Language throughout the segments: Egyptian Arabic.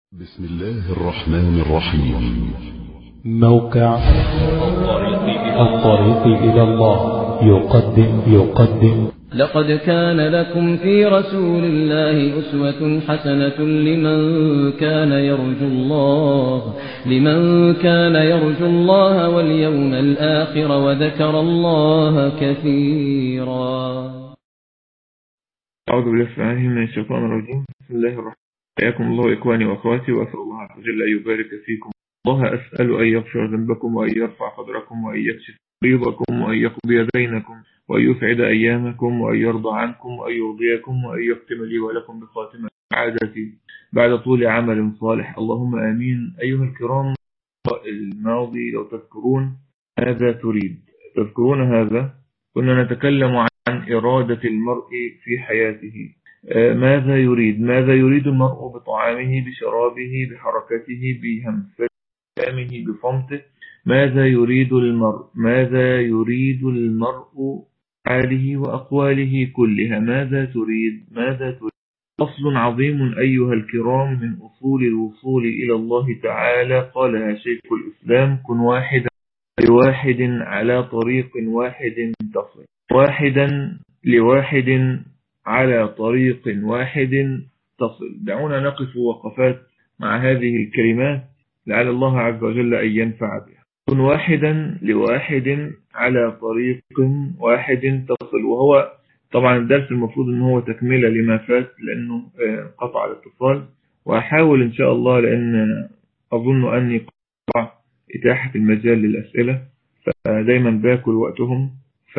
بسم الله الرحمن الرحيم موقع الطريق إلى الله يقدم يقدم لقد كان لكم في رسول الله أسوة حسنة لمن كان يرجو الله لمن كان يرجو الله واليوم الآخر وذكر الله كثيرا أعوذ بالله السميع من الشيطان الرجيم بسم الله الرحمن الرحيم حياكم الله إخواني وأخواتي وأسأل الله عز وجل أن يبارك فيكم الله أسأل أن يغفر ذنبكم وأن يرفع قدركم وأن يكشف مريضكم وأن يقضي بينكم وأن يسعد أيامكم وأن يرضى عنكم وأن يرضيكم وأن يختم لي ولكم بخاتمة عادتي بعد طول عمل صالح اللهم آمين أيها الكرام الماضي لو تذكرون ماذا تريد تذكرون هذا كنا نتكلم عن إرادة المرء في حياته ماذا يريد ماذا يريد المرء بطعامه بشرابه بحركته بهمسه بكلامه بصمته ماذا يريد المرء ماذا يريد المرء حاله وأقواله كلها ماذا تريد ماذا تريد أصل عظيم أيها الكرام من أصول الوصول إلى الله تعالى قالها شيخ الإسلام كن واحدا لواحد على طريق واحد تصل واحدا لواحد على طريق واحد تصل دعونا نقف وقفات مع هذه الكلمات لعل الله عز وجل أن ينفع بها كن واحدا لواحد على طريق واحد تصل وهو طبعا الدرس المفروض ان هو تكملة لما فات لأنه قطع الاتصال وأحاول إن شاء الله لأن أظن أني قطع إتاحة المجال للأسئلة فدايما باكل وقتهم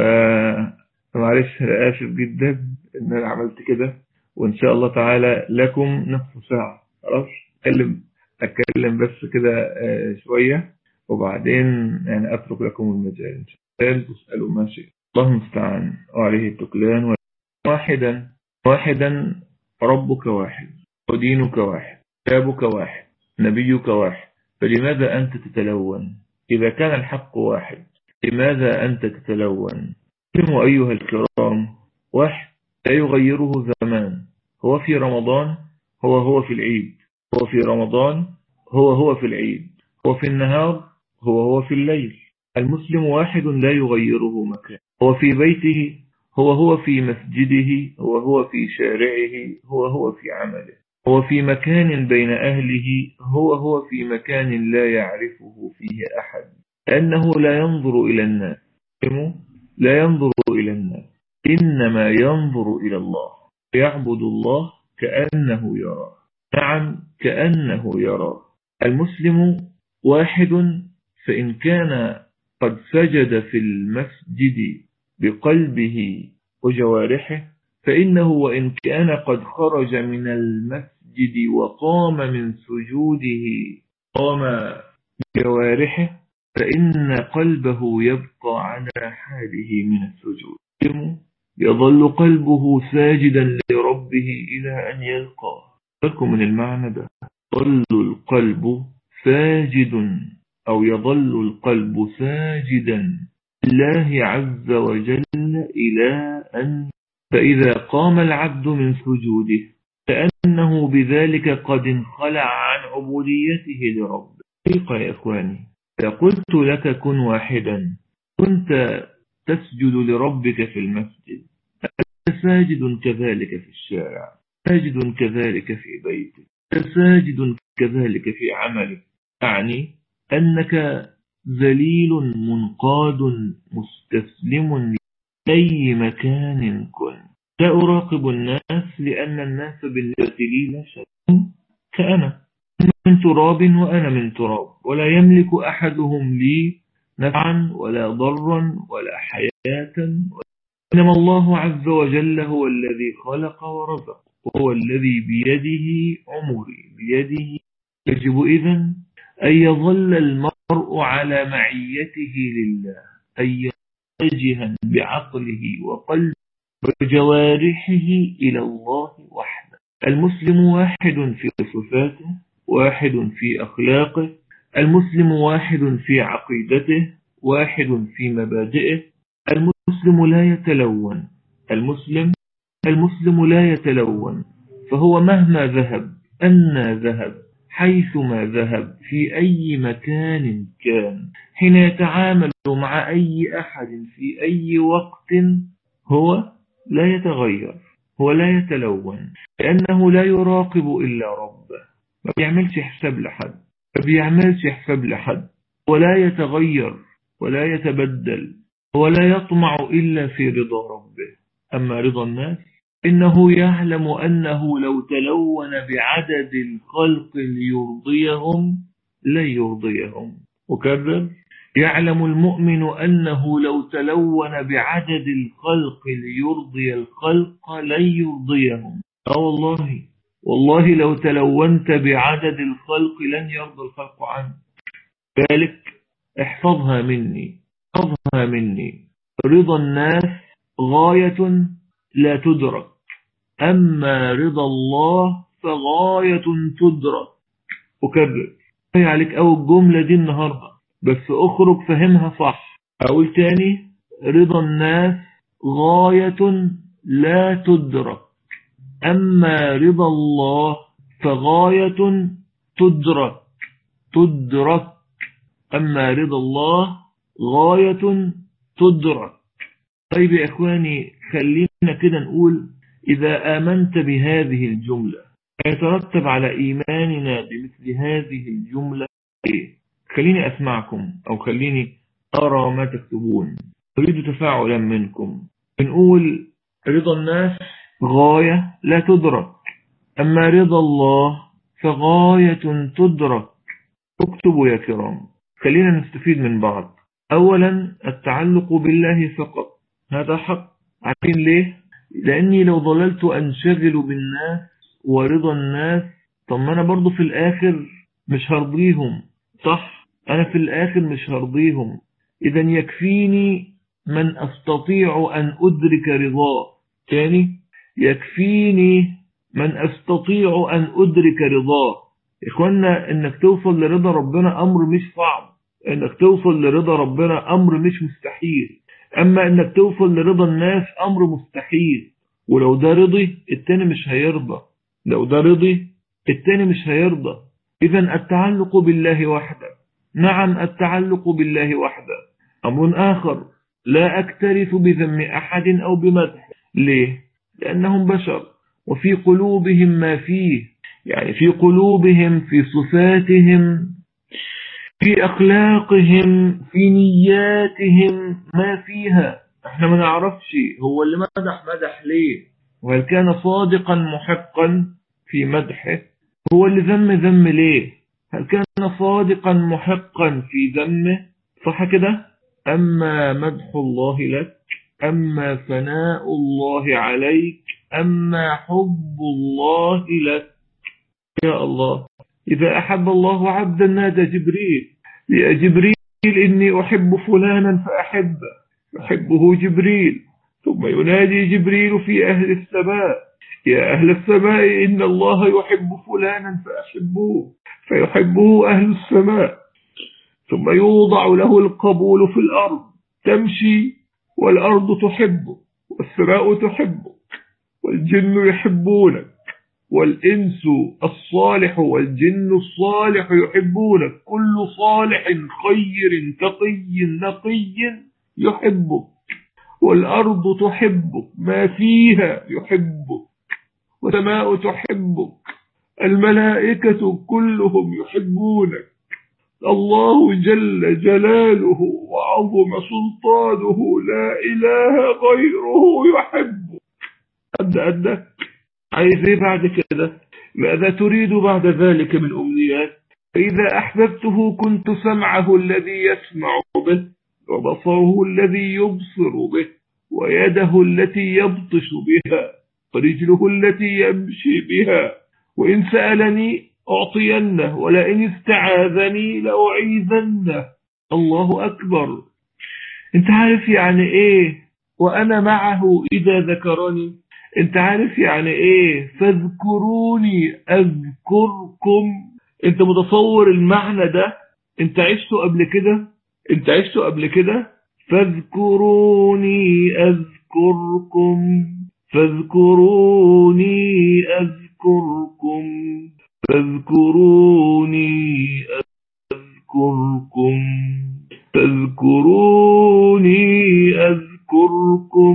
فمعلش آسف جدا ان انا عملت كده وان شاء الله تعالى لكم نصف ساعة خلاص اتكلم اتكلم بس كده شوية وبعدين يعني اترك لكم المجال ان شاء الله تسألوا ما شئت الله المستعان وعليه التكلان واحدا واحدا ربك واحد ودينك واحد كتابك واحد نبيك واحد فلماذا أنت تتلون إذا كان الحق واحد لماذا أنت تتلون اسمه أيها الكرام واحد لا يغيره زمان هو في رمضان هو هو في العيد هو في رمضان هو هو في العيد هو في النهار هو هو في الليل المسلم واحد لا يغيره مكان هو في بيته هو هو في مسجده هو هو في شارعه هو هو في عمله هو في مكان بين أهله هو هو في مكان لا يعرفه فيه أحد لأنه لا ينظر إلى الناس لا ينظر إلى الناس إنما ينظر إلى الله يعبد الله كأنه يراه نعم كأنه يراه المسلم واحد فإن كان قد سجد في المسجد بقلبه وجوارحه فإنه وإن كان قد خرج من المسجد وقام من سجوده قام بجوارحه فإن قلبه يبقى على حاله من السجود يظل قلبه ساجدا لربه إلى أن يلقاه لكم من المعنى ده يظل القلب ساجد أو يظل القلب ساجدا لله عز وجل إلى أن فإذا قام العبد من سجوده كأنه بذلك قد انخلع عن عبوديته لربه حقيقة يا إخواني إذا قلت لك كن واحدا كنت تسجد لربك في المسجد ساجد كذلك في الشارع ساجد كذلك في بيتك ساجد كذلك في عملك يعني أنك ذليل منقاد مستسلم لأي مكان كن لا أراقب الناس لأن الناس بالنسبة لي لا شيء كأنا من تراب وأنا من تراب ولا يملك أحدهم لي نفعا ولا ضرا ولا حياة إنما الله عز وجل هو الذي خلق ورزق وهو الذي بيده عمري بيده يجب إذن أن يظل المرء على معيته لله أن يتجها بعقله وقلبه وجوارحه إلى الله وحده المسلم واحد في صفاته واحد في أخلاقه المسلم واحد في عقيدته واحد في مبادئه المسلم لا يتلون المسلم المسلم لا يتلون فهو مهما ذهب أن ذهب حيثما ذهب في أي مكان كان حين يتعامل مع أي أحد في أي وقت هو لا يتغير هو لا يتلون لأنه لا يراقب إلا ربه ما بيعملش حساب لحد ما بيعملش حساب لحد ولا يتغير ولا يتبدل ولا يطمع إلا في رضا ربه أما رضا الناس إنه يعلم أنه لو تلون بعدد الخلق ليرضيهم لن يرضيهم وكرر يعلم المؤمن أنه لو تلون بعدد الخلق ليرضي الخلق لن يرضيهم أه والله والله لو تلونت بعدد الخلق لن يرضى الخلق عنك ذلك احفظها مني احفظها مني رضا الناس غاية لا تدرك أما رضا الله فغاية تدرك أكرر هي عليك أو الجملة دي النهاردة بس أخرج فهمها صح أقول تاني رضا الناس غاية لا تدرك أما رضا الله فغاية تدرك تدرك أما رضا الله غاية تدرك طيب يا إخواني خلينا كده نقول إذا آمنت بهذه الجملة يترتب على إيماننا بمثل هذه الجملة إيه؟ خليني أسمعكم أو خليني أرى ما تكتبون أريد تفاعلا منكم بنقول رضا الناس غاية لا تدرك أما رضا الله فغاية تدرك اكتبوا يا كرام خلينا نستفيد من بعض أولا التعلق بالله فقط هذا حق عارفين ليه لأني لو ظللت أنشغل بالناس ورضا الناس طب ما أنا برضو في الآخر مش هرضيهم صح أنا في الآخر مش هرضيهم إذا يكفيني من أستطيع أن أدرك رضاه تاني يكفيني من أستطيع أن أدرك رضاه إخوانا إنك توصل لرضا ربنا أمر مش صعب إنك توصل لرضا ربنا أمر مش مستحيل أما إنك توصل لرضا الناس أمر مستحيل ولو ده رضي التاني مش هيرضى لو ده رضي التاني مش هيرضى إذا التعلق بالله وحده نعم التعلق بالله وحده أمر آخر لا أكترث بذم أحد أو بمدح ليه؟ لأنهم بشر وفي قلوبهم ما فيه يعني في قلوبهم في صفاتهم في أخلاقهم في نياتهم ما فيها احنا ما نعرفش هو اللي مدح مدح ليه وهل كان صادقا محقا في مدحه هو اللي ذم ذم ليه هل كان صادقا محقا في ذمه صح كده أما مدح الله لك أما ثناء الله عليك أما حب الله لك يا الله إذا أحب الله عبدا نادى جبريل يا جبريل إني أحب فلانا فأحبه يحبه جبريل ثم ينادي جبريل في أهل السماء يا أهل السماء إن الله يحب فلانا فأحبوه فيحبه أهل السماء ثم يوضع له القبول في الأرض تمشي والأرض تحبك والسماء تحبك والجن يحبونك والإنس الصالح والجن الصالح يحبونك كل صالح خير تقي نقي يحبك والأرض تحبك ما فيها يحبك والسماء تحبك الملائكة كلهم يحبونك الله جل جلاله وعظم سلطانه لا إله غيره يحبك أبدأ أبدأ عايز ايه بعد كده ماذا تريد بعد ذلك من أمنيات فإذا أحببته كنت سمعه الذي يسمع به وبصره الذي يبصر به ويده التي يبطش بها ورجله التي يمشي بها وإن سألني أعطينه ولئن استعاذني لأعيذنه الله أكبر انت عارف يعني ايه وأنا معه إذا ذكرني انت عارف يعني ايه فاذكروني أذكركم انت متصور المعنى ده انت عشته قبل كده انت عشته قبل كده فاذكروني أذكركم فاذكروني أذكركم فاذكروني أذكركم فاذكروني أذكركم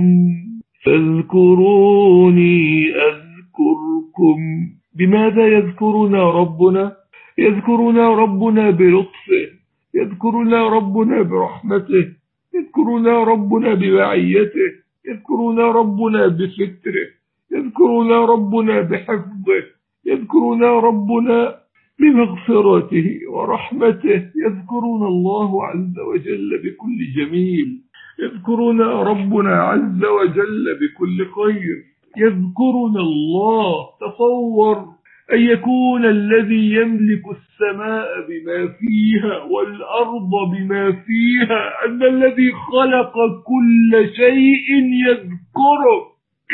فاذكروني أذكركم بماذا يذكرنا ربنا يذكرنا ربنا بلطفه يذكرنا ربنا برحمته يذكرنا ربنا بمعيته يذكرنا ربنا بستره يذكرنا ربنا بحفظه يذكرنا ربنا بمغفرته ورحمته يذكرنا الله عز وجل بكل جميل يذكرنا ربنا عز وجل بكل خير يذكرنا الله تصور أن يكون الذي يملك السماء بما فيها والأرض بما فيها أن الذي خلق كل شيء يذكرك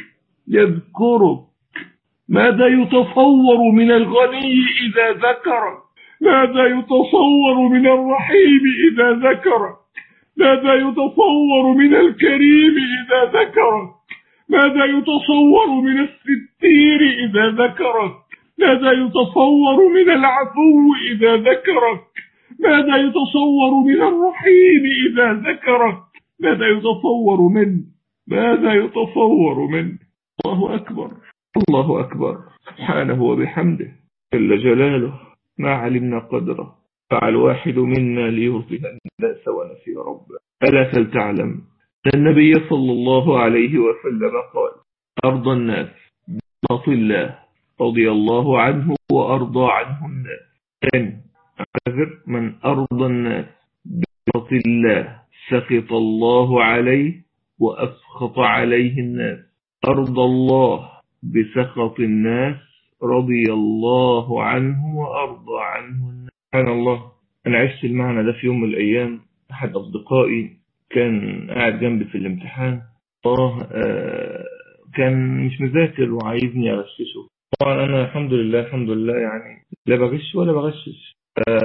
يذكرك ماذا يتصور من الغني إذا ذكرك ماذا يتصور من الرحيم إذا ذكرك ماذا يتصور من الكريم إذا ذكرك ماذا يتصور من الستير إذا ذكرك ماذا يتصور من العفو إذا ذكرك ماذا يتصور من الرحيم إذا ذكرك ماذا يتصور من ماذا يتصور من الله أكبر الله أكبر سبحانه وبحمده جل جلاله ما علمنا قدره فعل واحد منا ليرضي الناس ونسي ربه ألا فلتعلم أن النبي صلى الله عليه وسلم قال أرضى الناس بسخط الله رضي الله عنه وأرضى عنه الناس ثاني أعذر من أرضى الناس بسخط الله سخط الله عليه وأسخط عليه الناس أرضى الله بسخط الناس رضي الله عنه وأرضى عنه الناس سبحان الله أنا عشت المعنى ده في يوم من الأيام أحد أصدقائي كان قاعد جنبي في الامتحان الله آه كان مش مذاكر وعايزني أغششه طبعا أنا الحمد لله الحمد لله يعني لا بغش ولا بغشش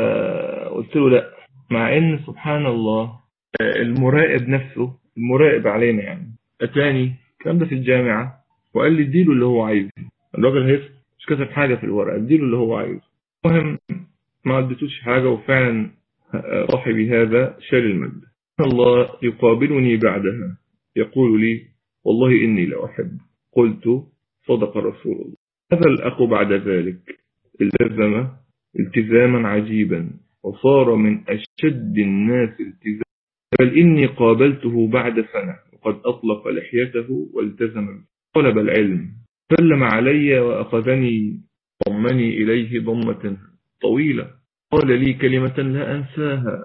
آه قلت له لا مع إن سبحان الله آه المراقب نفسه المراقب علينا يعني أتاني الكلام ده في الجامعة وقال لي اديله اللي هو عايزه الراجل هيف مش كتب حاجة في الورقة اديله اللي هو عايزه المهم ما اديتوش حاجة وفعلا صاحبي هذا شال المادة الله يقابلني بعدها يقول لي والله إني لأحب قلت صدق رسول الله هذا الأخ بعد ذلك التزم التزاما عجيبا وصار من أشد الناس التزاما بل إني قابلته بعد سنة وقد أطلق لحيته والتزم طلب العلم سلم علي وأخذني ضمني إليه ضمة طويلة قال لي كلمة لا أنساها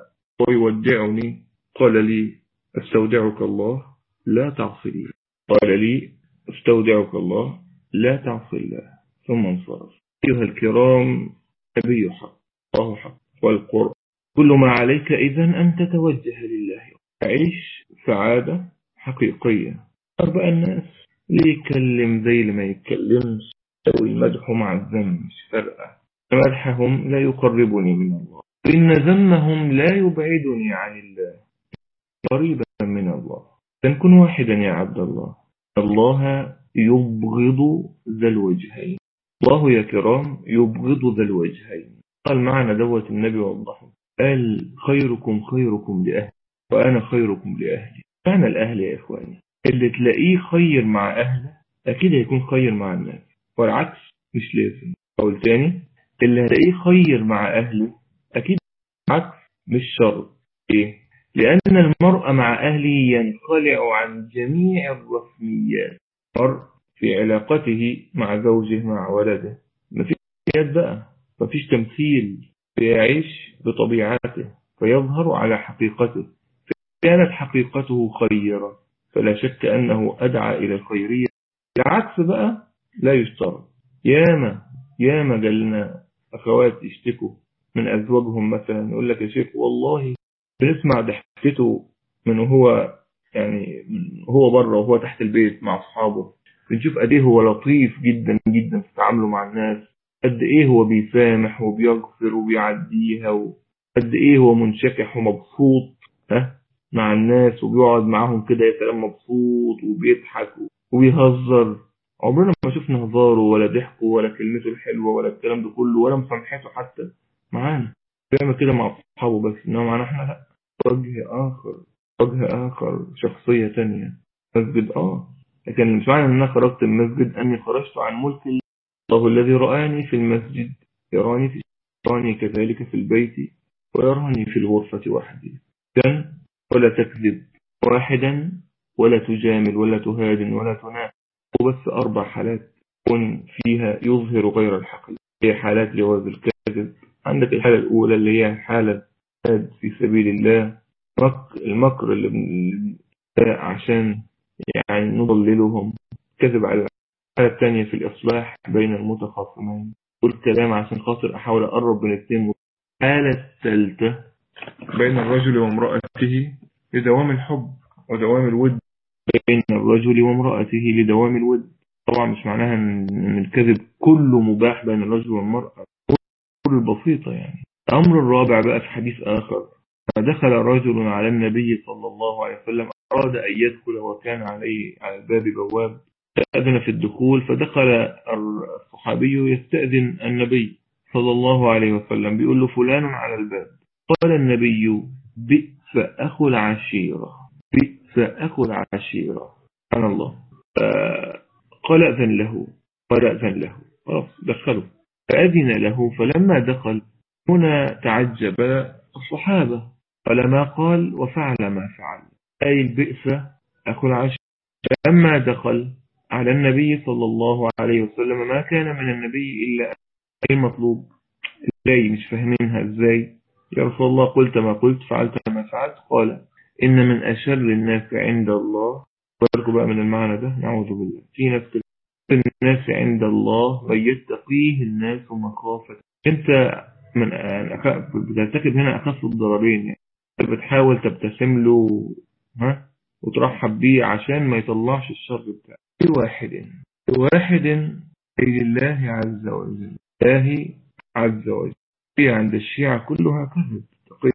ويودعني قال لي استودعك الله لا تعصي الله قال لي استودعك الله لا تعصي الله ثم انصرف أيها الكرام نبي حق الله حق والقرآن كل ما عليك إذا أن تتوجه لله تعيش سعادة حقيقية أربع الناس اللي يتكلم زي اللي ما يتكلمش أو المدح مع الذم مش فارقة مدحهم لا يقربني من الله إن ذمهم لا يبعدني عن الله قريبا من الله تنكن واحدا يا عبد الله الله يبغض ذا الوجهين الله يا كرام يبغض ذا الوجهين قال معنا دوت النبي وضحه قال خيركم خيركم لأهلي وأنا خيركم لأهلي معنى الأهل يا إخواني اللي تلاقيه خير مع أهله أكيد هيكون خير مع الناس والعكس مش لازم أقول تاني اللي هتلاقيه خير مع أهله أكيد عكس مش شرط إيه لأن المرء مع أهله ينخلع عن جميع الرسميات المرء في علاقته مع زوجه مع ولده مفيش يد بقى مفيش تمثيل فيعيش بطبيعته فيظهر على حقيقته كانت حقيقته خيرة فلا شك أنه أدعى إلى الخيرية العكس بقى لا يشترط ياما ياما جالنا أخوات يشتكوا من أزواجهم مثلا يقول لك يا شيخ والله بنسمع ضحكته من هو يعني هو بره وهو تحت البيت مع أصحابه بنشوف قد إيه هو لطيف جدا جدا في تعامله مع الناس قد إيه هو بيسامح وبيغفر وبيعديها وقد إيه هو منشكح ومبسوط ها مع الناس وبيقعد معاهم كده يا سلام مبسوط وبيضحك وبيهزر عمرنا ما شفنا هزاره ولا ضحكه ولا كلمته الحلوة ولا الكلام ده كله ولا مسامحته حتى معانا بيعمل كده مع أصحابه بس إنما معانا إحنا لأ وجه آخر وجه آخر شخصية تانية مسجد آه لكن مش معنى إن أنا خرجت من المسجد أني خرجت عن ملك الله الذي رآني في المسجد يراني في يراني كذلك في البيت ويراني في الغرفة وحدي إذن ولا تكذب واحدا ولا تجامل ولا تهادن ولا تنافق وبس أربع حالات كن فيها يظهر غير الحق هي حالات جواز الكذب عندك الحالة الأولى اللي هي حالة في سبيل الله المكر اللي بن- عشان يعني نضللهم كذب على الحالة الثانية في الإصلاح بين المتخاصمين والكلام عشان خاطر أحاول أقرب بين الاثنين الحالة الثالثة بين الرجل وامرأته لدوام الحب ودوام الود بين الرجل وامرأته لدوام الود طبعا مش معناها ان إن الكذب كله مباح بين الرجل والمرأة الأمور البسيطة يعني الأمر الرابع بقى في حديث آخر دخل رجل على النبي صلى الله عليه وسلم أراد أن يدخل وكان عليه على الباب بواب فأذن في الدخول فدخل الصحابي يستأذن النبي صلى الله عليه وسلم بيقول له فلان على الباب قال النبي بئس أخو العشيرة بئس أخو العشيرة سبحان الله قال أذن له قال أذن له خلاص دخله فأذن له فلما دخل هنا تعجب الصحابة فلما قال وفعل ما فعل أي البئس أخو العشيرة لما دخل على النبي صلى الله عليه وسلم ما كان من النبي إلا أي مطلوب ازاي مش فاهمينها ازاي يا رسول الله قلت ما قلت فعلت ما فعلت قال إن من أشر الناس عند الله باركوا بقى من المعنى ده نعوذ بالله في ناس كده الناس عند الله من يتقيه الناس مخافة انت من بترتكب هنا أخف الضررين يعني انت بتحاول تبتسم له ها وترحب بيه عشان ما يطلعش الشر بتاعه لواحد لواحد أي لله عز وجل الله عز وجل هي عند الشيعة كلها كذب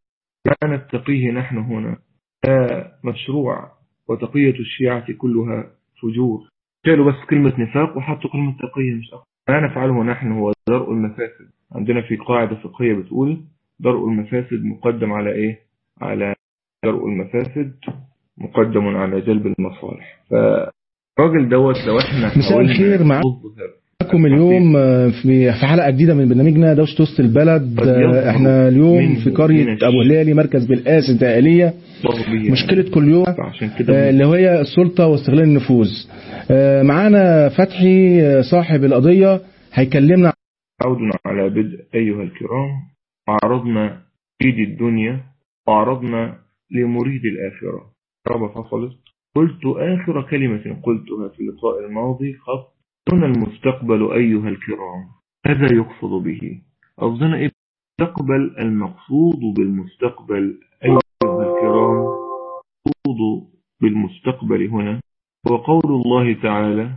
لا نتقيه نحن هنا لا مشروع وتقية الشيعة كلها فجور شالوا بس كلمة نفاق وحطوا كلمة تقية مش أكثر ما نفعله نحن هو درء المفاسد عندنا في قاعدة فقهية بتقول درء المفاسد مقدم على إيه على درء المفاسد مقدم على جلب المصالح فالراجل دوت لو احنا مساء حاولنا الخير مع- نظهر معكم اليوم آه، في في حلقة جديدة من برنامجنا دوشة وسط البلد آه، احنا اليوم في قرية أبو هلالي مركز بالقاس الدقالية ضربية مشكلة كل يوم عشان آه، كده اللي هي السلطة واستغلال النفوذ آه، معانا فتحي آه، صاحب القضية هيكلمنا عود على بدء أيها الكرام عرضنا إيد الدنيا وعرضنا لمريد الآخرة رابع فصلت قلت آخر كلمة قلتها في اللقاء الماضي خط هنا المستقبل أيها الكرام هذا يقصد به قصدنا إيه المستقبل المقصود بالمستقبل أيها الكرام المقصود بالمستقبل هنا هو قول الله تعالى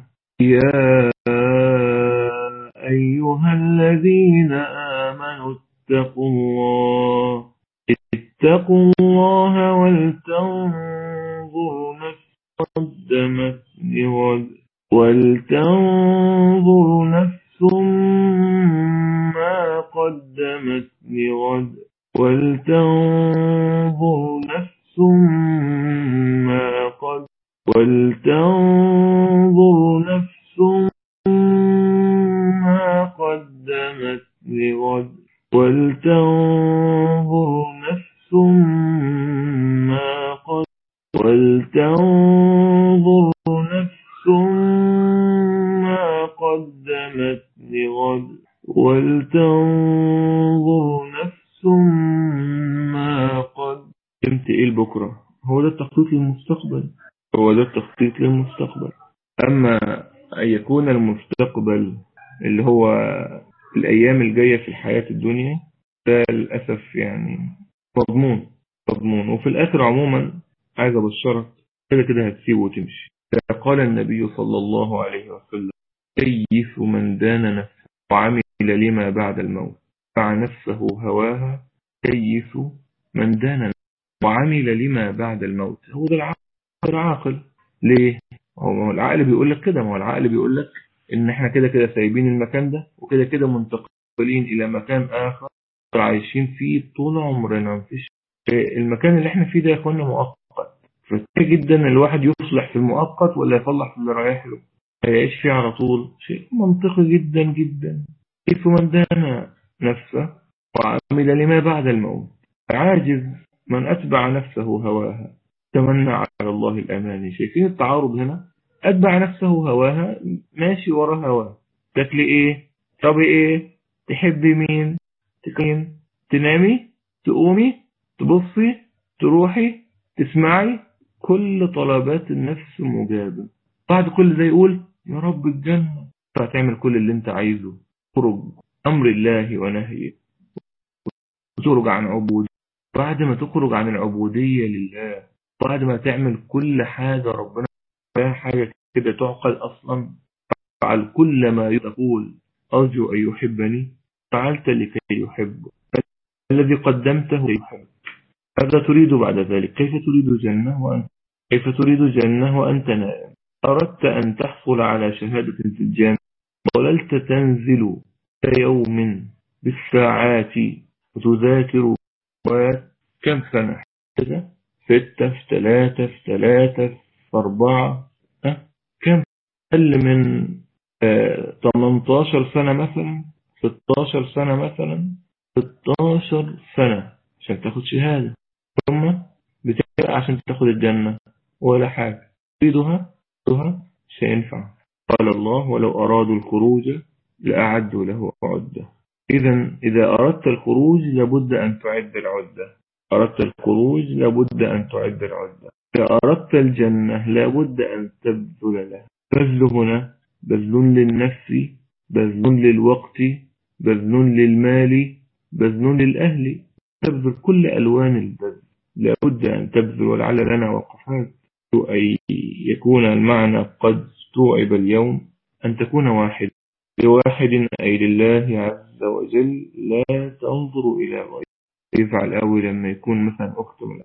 يا أيها الذين آمنوا اتقوا الله اتقوا الله ولتنظر نفس قدمت لغد ولتنظر نفس ما قدمت لغد ولتنظر نفس ما قد ولتنظر نفس ما قدمت لغد ولتنظر نفس ما قد ولتنظر نفس ما قدمت لغد ولتنظر نفس ما قدمت ايه لبكره هو ده التخطيط للمستقبل هو ده التخطيط للمستقبل أما أن يكون المستقبل اللي هو الأيام الجاية في الحياة الدنيا ده للأسف يعني مضمون مضمون وفي الآخر عموما عايز أبشرك كده كده هتسيبه وتمشي قال النبي صلى الله عليه وسلم كيف من دان نفسه وعمل لما بعد الموت باع نفسه هواها كيف من دان نفسه وعمل لما بعد الموت هو ده العقل العاقل ليه هو العقل بيقول لك كده ما هو العقل بيقول لك ان احنا كده كده سايبين المكان ده وكده كده منتقلين الى مكان اخر عايشين فيه طول عمرنا مفيش المكان اللي احنا فيه ده يا اخوانا مؤقت فكتير جدا الواحد يصلح في المؤقت ولا يصلح في اللي رايح له هيعيش فيه على طول شيء منطقي جدا جدا كيف من دان نفسه وعمل لما بعد الموت عاجز من أتبع نفسه هواها تمنى على الله الأماني شايفين التعارض هنا أتبع نفسه هواها ماشي ورا هواه تاكلي إيه طب إيه تحبي مين تكين تنامي تقومي تبصي تروحي تسمعي كل طلبات النفس مجابة بعد كل ده يقول يا رب الجنة فتعمل كل اللي انت عايزه خرج أمر الله ونهيه وتخرج عن عبودية بعد ما تخرج عن العبودية لله بعد ما تعمل كل حاجة ربنا فيها حاجة كده تعقل أصلا فعل كل ما يقول أرجو أن يحبني فعلت لكي يحب الذي قدمته يحب ماذا تريد بعد ذلك كيف تريد جنة وأنت كيف تريد جنة وأنت نائم أردت أن تحصل على شهادة في الجامعة ظللت تنزل يوم بالساعات وتذاكر كم سنة كده ستة في ثلاثة في ثلاثة في أربعة أه؟ كم أقل من آه 18 سنة مثلا 16 سنة مثلا 16 سنة عشان تاخد شهادة ثم بتبقى عشان تاخد الجنة ولا حاجة تريدها تريدها مش هينفع قال الله ولو أرادوا الخروج لأعدوا له عدة إذا إذا أردت الخروج لابد أن تعد العدة أردت الخروج لابد أن تعد العدة إذا أردت الجنة لابد أن تبذل لها بذل هنا بذل للنفس بذل للوقت بذل للمال بذل للأهل تبذل كل ألوان البذل لابد أن تبذل ولعل لنا وقفات أي يكون المعنى قد استوعب اليوم أن تكون واحد لواحد أي لله عز وجل لا تنظر إلى غيره يفعل أول لما يكون مثلا أخت من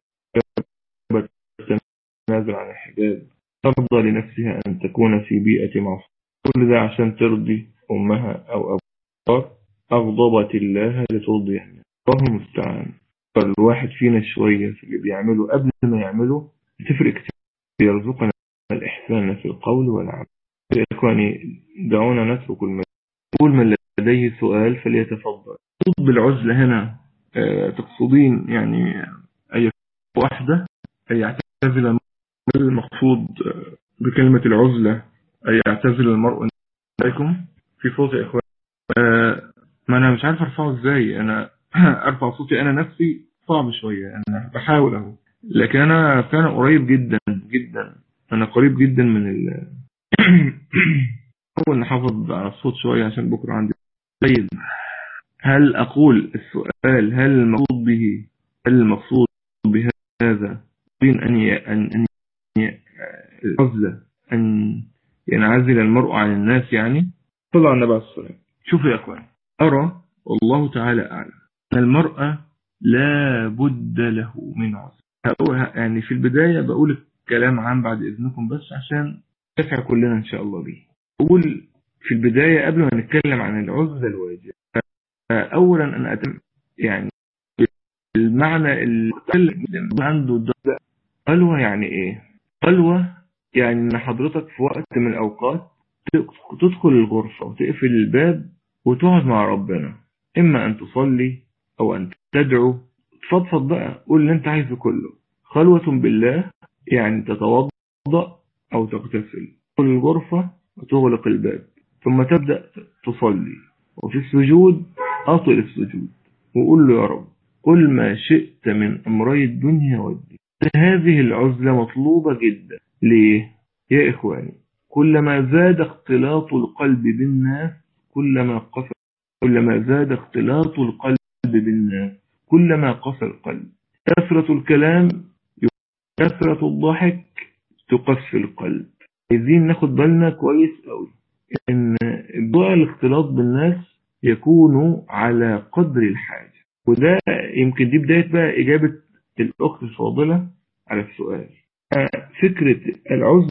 تنازل عن الحجاب ترضى لنفسها أن تكون في بيئة معصية كل ده عشان ترضي أمها أو أبوها أغضبت الله لترضي الله المستعان فالواحد فينا شوية في اللي بيعمله قبل ما يعمله بتفرق كتير يرزقنا الإحسان في القول والعمل يا إخواني دعونا نترك المجال كل من لديه سؤال فليتفضل طب العزلة هنا أه تقصدين يعني أي واحدة أي يعتزل المقصود بكلمة العزلة أي يعتزل المرء عليكم في صوت يا إخوان أه ما أنا مش عارف أرفعه إزاي أنا أرفع صوتي أنا نفسي صعب شوية أنا بحاول أهو لكن أنا فعلا قريب جدا جدا أنا قريب جدا من ال أول نحافظ على الصوت شوية عشان بكرة عندي طيب هل أقول السؤال هل المقصود به هل المقصود بهذا بين أن أن أن العزلة أن ينعزل المرء عن الناس يعني طلع النبي عليه الصلاة شوفوا يا أخوان أرى والله تعالى أعلم أن المرأة لا بد له من عزلة يعني في البداية بقول الكلام عام بعد إذنكم بس عشان نفع كلنا إن شاء الله به أقول في البداية قبل ما نتكلم عن العزلة الواجبة أولا أنا أتم يعني المعنى اللي عنده ده قلوة يعني إيه قلوة يعني إن حضرتك في وقت من الأوقات تدخل الغرفة وتقفل الباب وتقعد مع ربنا إما أن تصلي أو أن تدعو تفضفض بقى قول اللي أنت عايزه كله خلوة بالله يعني تتوضأ أو تغتسل تدخل الغرفة وتغلق الباب ثم تبدأ تصلي وفي السجود أطل السجود وقول له يا رب كل ما شئت من أمري الدنيا والدين هذه العزلة مطلوبة جدا ليه؟ يا إخواني كلما زاد اختلاط القلب بالناس كلما قسى كلما زاد اختلاط القلب بالناس كلما قسى القلب كثرة الكلام كثرة الضحك تقسي القلب عايزين ناخد بالنا كويس قوي ان ضوء الاختلاط بالناس يكون على قدر الحاجة وده يمكن دي بداية بقى إجابة الأخت الفاضلة على السؤال فكرة العزلة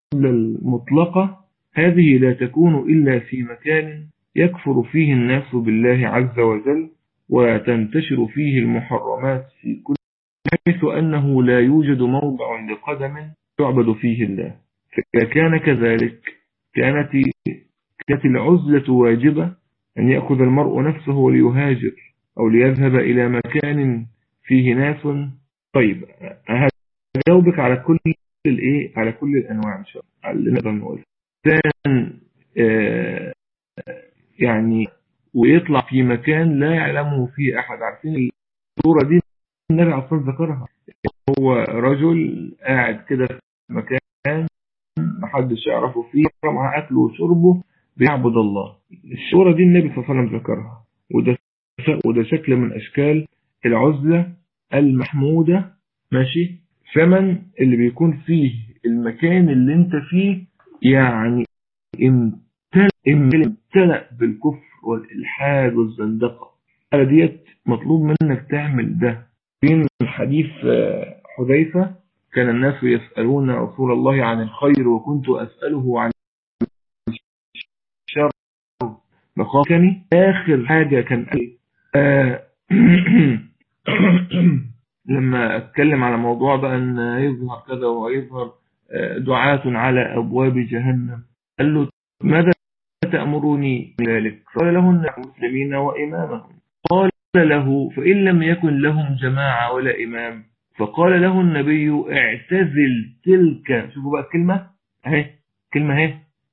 المطلقة هذه لا تكون إلا في مكان يكفر فيه الناس بالله عز وجل وتنتشر فيه المحرمات في كل حيث أنه لا يوجد موضع لقدم يعبد فيه الله فإذا كان كذلك كانت كانت العزلة واجبة أن يأخذ المرء نفسه وليهاجر أو ليذهب إلى مكان فيه ناس طيب هجاوبك على كل الايه على كل الانواع ان شاء الله اللي نقدر نقولها كان آه يعني ويطلع في مكان لا يعلمه فيه احد عارفين الصوره دي النبي عليه الصلاه ذكرها هو رجل قاعد كده في مكان محدش يعرفه فيه مع اكله وشربه بيعبد الله الصوره دي النبي صلى الله عليه وسلم ذكرها وده وده شكل من اشكال العزله المحموده ماشي ثمن اللي بيكون فيه المكان اللي انت فيه يعني امتلأ بالكفر والإلحاد والزندقة على ديت مطلوب منك تعمل ده في حديث حذيفة كان الناس يسألون رسول الله عن الخير وكنت أسأله عن الشر مخافني آخر حاجة كان آه لما اتكلم على موضوع بقى ان يظهر كذا ويظهر دعاة على ابواب جهنم قال له ماذا تأمروني ذلك قال لهن مسلمين وإمامهم قال له فإن لم يكن لهم جماعة ولا إمام فقال له النبي اعتزل تلك شوفوا بقى الكلمة اهي كلمة اهي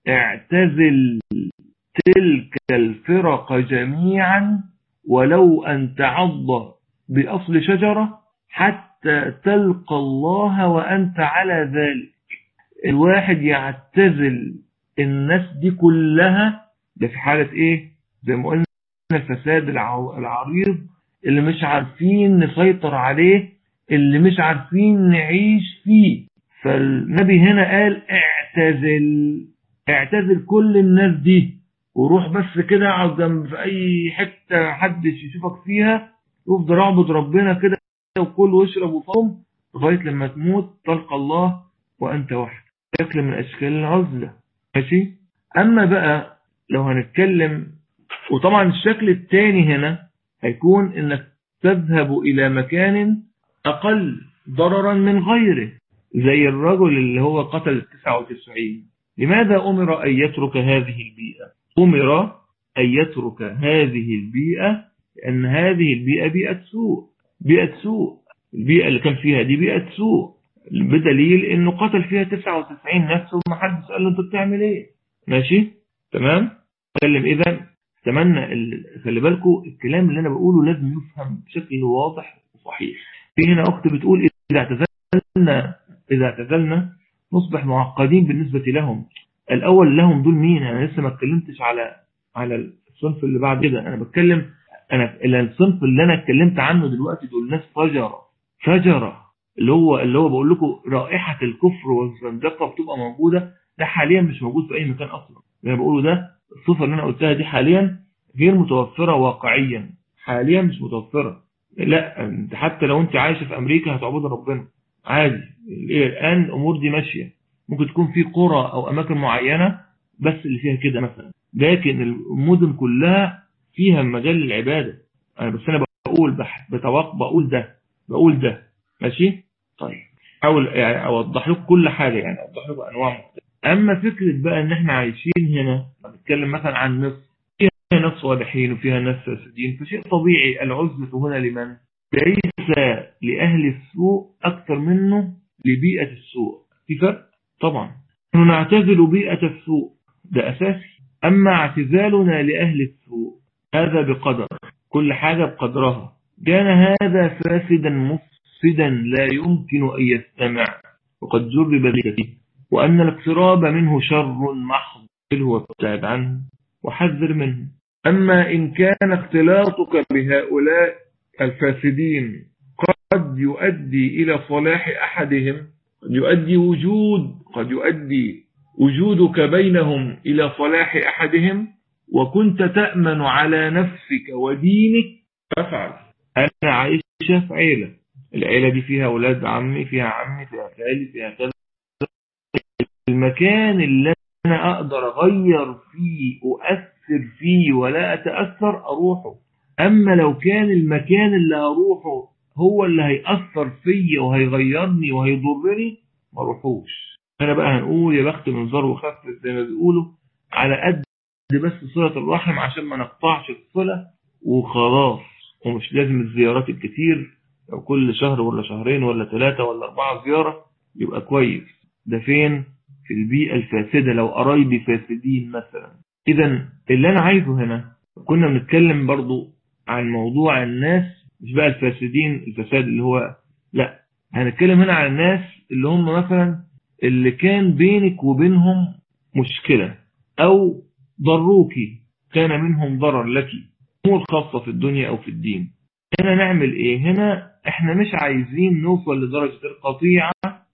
اعتزل تلك الفرق جميعا ولو أن تعض بأصل شجرة حتى تلقى الله وأنت على ذلك الواحد يعتزل الناس دي كلها ده في حالة ايه زي ما قلنا الفساد العريض اللي مش عارفين نسيطر عليه اللي مش عارفين نعيش فيه فالنبي هنا قال اعتزل اعتزل كل الناس دي وروح بس كده اقعد جنب في اي حته حدش يشوفك فيها وافضل اعبد ربنا كده وكل واشرب وصوم لغايه لما تموت تلقى الله وانت وحدك شكل من اشكال العزله ماشي اما بقى لو هنتكلم وطبعا الشكل الثاني هنا هيكون انك تذهب الى مكان اقل ضررا من غيره زي الرجل اللي هو قتل 99 لماذا امر ان يترك هذه البيئه امر ان يترك هذه البيئه لان هذه البيئه بيئه سوء بيئه سوء البيئه اللي كان فيها دي بيئه سوء بدليل انه قتل فيها 99 نفس وما حد قال له انت بتعمل ايه ماشي تمام اتكلم اذا اتمنى خلي بالكم الكلام اللي انا بقوله لازم يفهم بشكل واضح وصحيح في هنا اخت بتقول اذا اعتزلنا اذا اعتزلنا نصبح معقدين بالنسبه لهم الاول لهم دول مين انا لسه ما اتكلمتش على على الصنف اللي بعد كده انا بتكلم انا الصنف اللي انا اتكلمت عنه دلوقتي دول ناس فجره فجره اللي هو اللي هو بقول لكم رائحه الكفر والزندقه بتبقى موجوده ده حاليا مش موجود في اي مكان اصلا اللي انا بقوله ده الصفه اللي انا قلتها دي حاليا غير متوفره واقعيا حاليا مش متوفره لا انت حتى لو انت عايشه في امريكا هتعبد ربنا عادي الان الامور دي ماشيه ممكن تكون في قرى او اماكن معينه بس اللي فيها كده مثلا لكن المدن كلها فيها مجال للعباده انا بس انا بقول بتوقع بقول ده بقول ده ماشي طيب احاول يعني اوضح لكم كل حاجه يعني اوضح لكم انواع مختلفه اما فكره بقى ان احنا عايشين هنا بنتكلم مثلا عن مصر فيها ناس صالحين وفيها ناس فاسدين فشيء طبيعي العزله هنا لمن ليس لاهل السوء اكثر منه لبيئه السوء في فرق طبعا نحن نعتزل بيئه السوء ده اساسي اما اعتزالنا لاهل السوء هذا بقدر كل حاجه بقدرها كان هذا فاسدا مفسدا لا يمكن ان يستمع وقد جرب ذلك وأن الاقتراب منه شر محض وابتعد عنه وحذر منه أما إن كان اختلاطك بهؤلاء الفاسدين قد يؤدي إلى صلاح أحدهم قد يؤدي وجود قد يؤدي وجودك بينهم إلى صلاح أحدهم وكنت تأمن على نفسك ودينك فافعل أنا عايشة في عيلة العيلة دي فيها أولاد عمي فيها عمي فيها خالي فيها كذا المكان اللي أنا أقدر أغير فيه أؤثر فيه ولا أتأثر أروحه أما لو كان المكان اللي هروحه هو اللي هيأثر فيا وهيغيرني وهيضرني ما اروحوش أنا بقى هنقول يا بخت منظر وخفف زي ما بيقولوا على قد بس صلة الرحم عشان ما نقطعش الصلة وخلاص ومش لازم الزيارات الكتير لو كل شهر ولا شهرين ولا ثلاثة ولا أربعة زيارة يبقى كويس ده فين في البيئة الفاسدة لو قرايبي فاسدين مثلا إذا اللي أنا عايزه هنا كنا بنتكلم برضو عن موضوع الناس مش بقى الفاسدين الفساد اللي هو لا هنتكلم هنا عن الناس اللي هم مثلا اللي كان بينك وبينهم مشكلة أو ضروكي كان منهم ضرر لك أمور خاصة في الدنيا أو في الدين هنا نعمل إيه هنا إحنا مش عايزين نوصل لدرجة القطيعة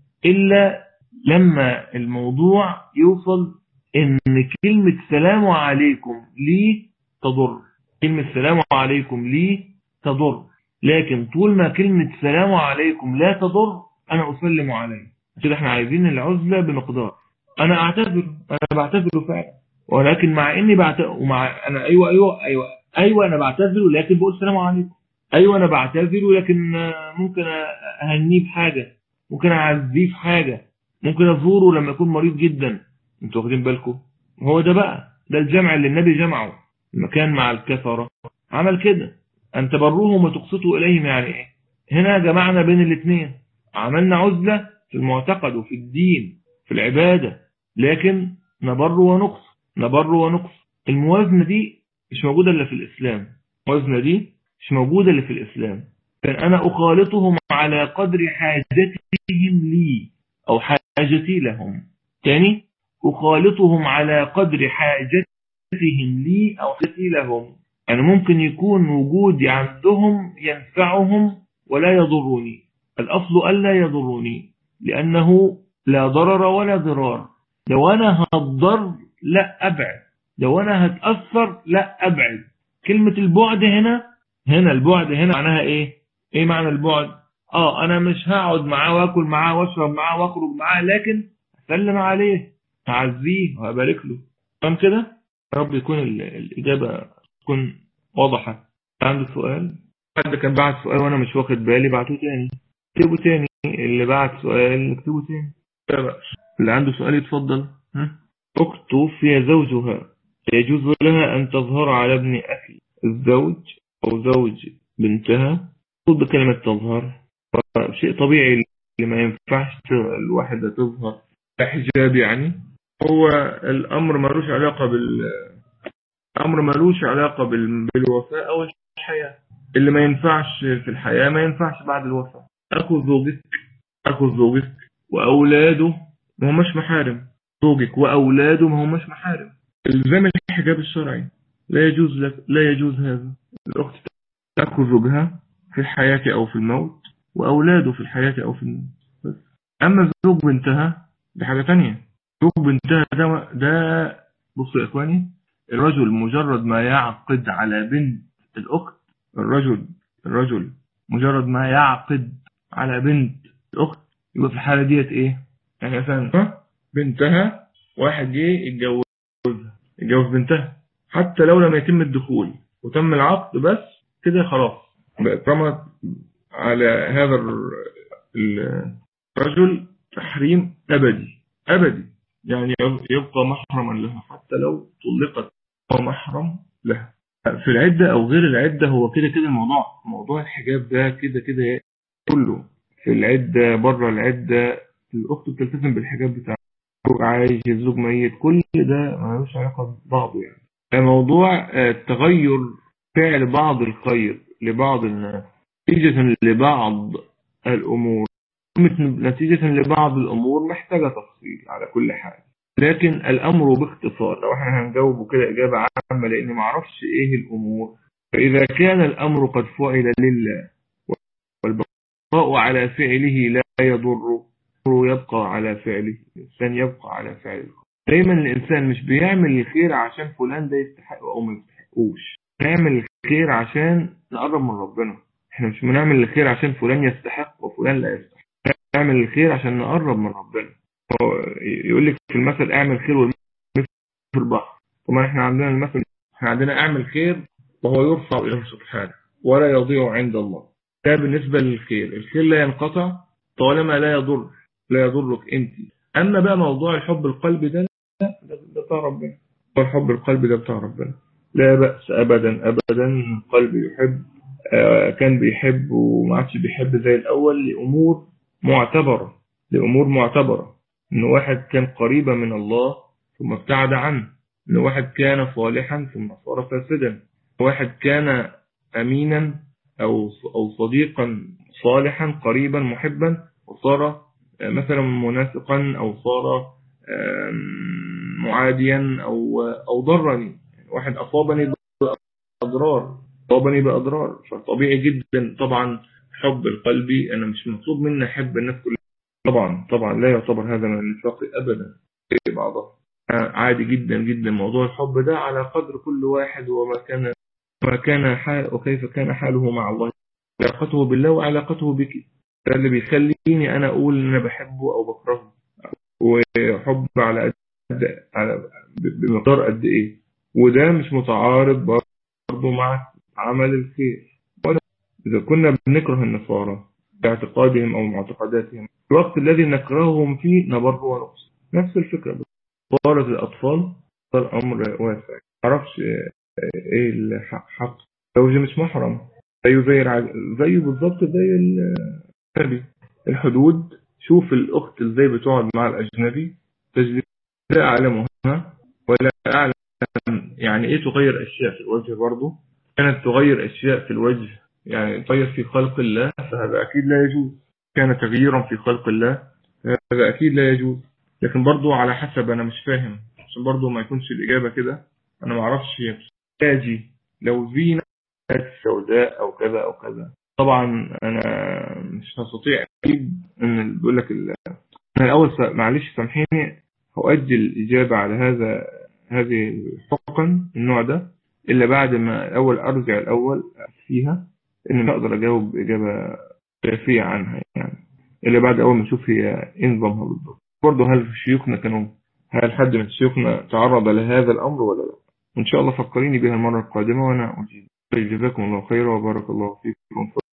إلا لما الموضوع يوصل إن كلمة سلام عليكم لي تضر كلمة سلام عليكم لي تضر لكن طول ما كلمة سلام عليكم لا تضر أنا أسلم عليه كده احنا عايزين العزلة بمقدار أنا أعتذر أنا بعتذر فعلا ولكن مع إني بعتذر ومع أنا أيوة أيوة أيوة أيوة أنا بعتذر ولكن بقول السلام عليكم أيوة أنا بعتذر ولكن ممكن أهنيه بحاجة ممكن أعزيه في حاجة ممكن أزوره لما يكون مريض جدا انتوا واخدين بالكم هو ده بقى ده الجمع اللي النبي جمعه لما كان مع الكفرة عمل كده أن تبروهم وتقسطوا إليهم يعني إيه هنا جمعنا بين الاثنين عملنا عزلة في المعتقد وفي الدين في العبادة لكن نبر ونقص نبر ونقص الموازنة دي مش موجودة إلا في الإسلام الموازنة دي مش موجودة إلا في الإسلام كان أنا أخالطهم على قدر حاجتهم لي أو حاجتي لهم تاني أخالطهم على قدر حاجتهم لي أو حاجتي لهم يعني ممكن يكون وجودي عندهم ينفعهم ولا يضرني الأصل ألا يضرني لأنه لا ضرر ولا ضرار لو أنا هتضر لا أبعد لو أنا هتأثر لا أبعد كلمة البعد هنا هنا البعد هنا معناها إيه إيه معنى البعد آه أنا مش هقعد معاه وأكل معاه وأشرب معاه وأخرج معاه لكن أسلم عليه أعزيه وأبارك له تمام كده رب يكون الإجابة تكون واضحة عنده سؤال حد كان بعت سؤال وأنا مش واخد بالي بعته تاني اكتبه تاني اللي بعت سؤال اكتبه تاني اللي عنده سؤال يتفضل أخت توفي زوجها يجوز لها أن تظهر على ابن أخي الزوج أو زوج بنتها خذ بكلمة تظهر شيء طبيعي اللي ما ينفعش الواحدة تظهر حجاب يعني هو الأمر ملوش علاقة بال أمر ملوش علاقة بال... بالوفاء أو الحياة اللي ما ينفعش في الحياة ما ينفعش بعد الوفاة أخو زوجك أخو زوجك وأولاده ما هماش محارم زوجك وأولاده ما هماش محارم الزام الحجاب الشرعي لا يجوز لك لا يجوز هذا الأخت تأخذ زوجها في الحياة أو في الموت وأولاده في الحياة أو في الموت بس أما زوج بنتها دي حاجة تانية زوج بنتها ده, ده بصوا يا إخواني الرجل مجرد ما يعقد على بنت الأخت الرجل الرجل مجرد ما يعقد على بنت الأخت يبقى في الحالة ديت إيه يعني مثلا بنتها واحد جه يتجوزها يتجوز بنتها حتى لو لم يتم الدخول وتم العقد بس كده خلاص بقت رمت على هذا الرجل تحريم أبدي أبدي يعني يبقى محرما لها حتى لو طلقت هو محرم لها في العدة أو غير العدة هو كده كده الموضوع موضوع الحجاب ده كده كده كله في العدة بره العدة الأخت بتلتزم بالحجاب بتاع الزوج عايش الزوج ميت كل ده ملوش علاقة ببعضه يعني موضوع تغير فعل بعض الخير لبعض الناس نتيجة لبعض الأمور نتيجة لبعض الأمور محتاجة تفصيل على كل حال لكن الأمر باختصار لو احنا هنجاوبه كده إجابة عامة لأني معرفش إيه الأمور فإذا كان الأمر قد فعل لله والبقاء على فعله لا يضر يبقى على فعله الإنسان يبقى على فعله دايما الإنسان مش بيعمل الخير عشان فلان ده يستحق أو ما يستحقوش نعمل الخير عشان نقرب من ربنا احنا مش بنعمل الخير عشان فلان يستحق وفلان لا يستحق نعمل الخير عشان نقرب من ربنا يقول لك في المثل اعمل خير والمثل في البحر وما احنا عندنا المثل احنا عندنا اعمل خير وهو يرفع اليه سبحانه ولا يضيع عند الله ده بالنسبة للخير الخير لا ينقطع طالما لا يضر لا يضرك انت اما بقى موضوع الحب القلبي ده لا ده بتاع ربنا الحب القلبي ده بتاع ربنا لا بأس ابدا ابدا القلب يحب آه كان بيحب وما عادش بيحب زي الاول لامور معتبرة لامور معتبرة ان واحد كان قريبا من الله ثم ابتعد عنه ان واحد كان صالحا ثم صار فاسدا واحد كان امينا او او صديقا صالحا قريبا محبا وصار مثلا منافقا او صار معاديا او او ضرني واحد اصابني باضرار اصابني باضرار فطبيعي جدا طبعا حب القلبي انا مش مطلوب مني احب الناس كلها طبعا طبعا لا يعتبر هذا من النفاق ابدا في بعضها عادي جدا جدا موضوع الحب ده على قدر كل واحد وما كان ما كان حال وكيف كان حاله مع الله علاقته بالله وعلاقته بك ده اللي بيخليني انا اقول ان انا بحبه او بكرهه وحب على قد على بمقدار قد ايه وده مش متعارض برضه مع عمل الخير ولا اذا كنا بنكره النصارى باعتقادهم او معتقداتهم في الوقت الذي نكرههم فيه نبر ونقص نفس الفكره صارت الاطفال صار امر واسع معرفش ايه الحق زوجي مش محرم زيه زي العج... زيه بالظبط زي النبي الحدود شوف الاخت ازاي بتقعد مع الاجنبي تجد لا اعلمها ولا اعلم يعني ايه تغير اشياء في الوجه برضه كانت تغير اشياء في الوجه يعني تغير في خلق الله فهذا اكيد لا يجوز كان تغييرا في خلق الله هذا اكيد لا يجوز لكن برضه على حسب انا مش فاهم عشان برضه ما يكونش الاجابه كده انا ما اعرفش اجي لو زينة سوداء او كذا او كذا طبعا انا مش هستطيع اكيد ان بيقول لك ال... انا الاول معلش سامحيني هؤجل الاجابه على هذا هذه الحقن النوع ده الا بعد ما اول ارجع الاول فيها ان اقدر اجاوب اجابه كافيه عنها يعني الا بعد اول ما اشوف هي ايه نظامها بالضبط برضه هل شيوخنا كانوا هل حد من شيوخنا تعرض لهذا الامر ولا لا إن شاء الله فكريني بها المرة القادمة وأنا أجيب جزاكم الله خيرا وبارك الله فيكم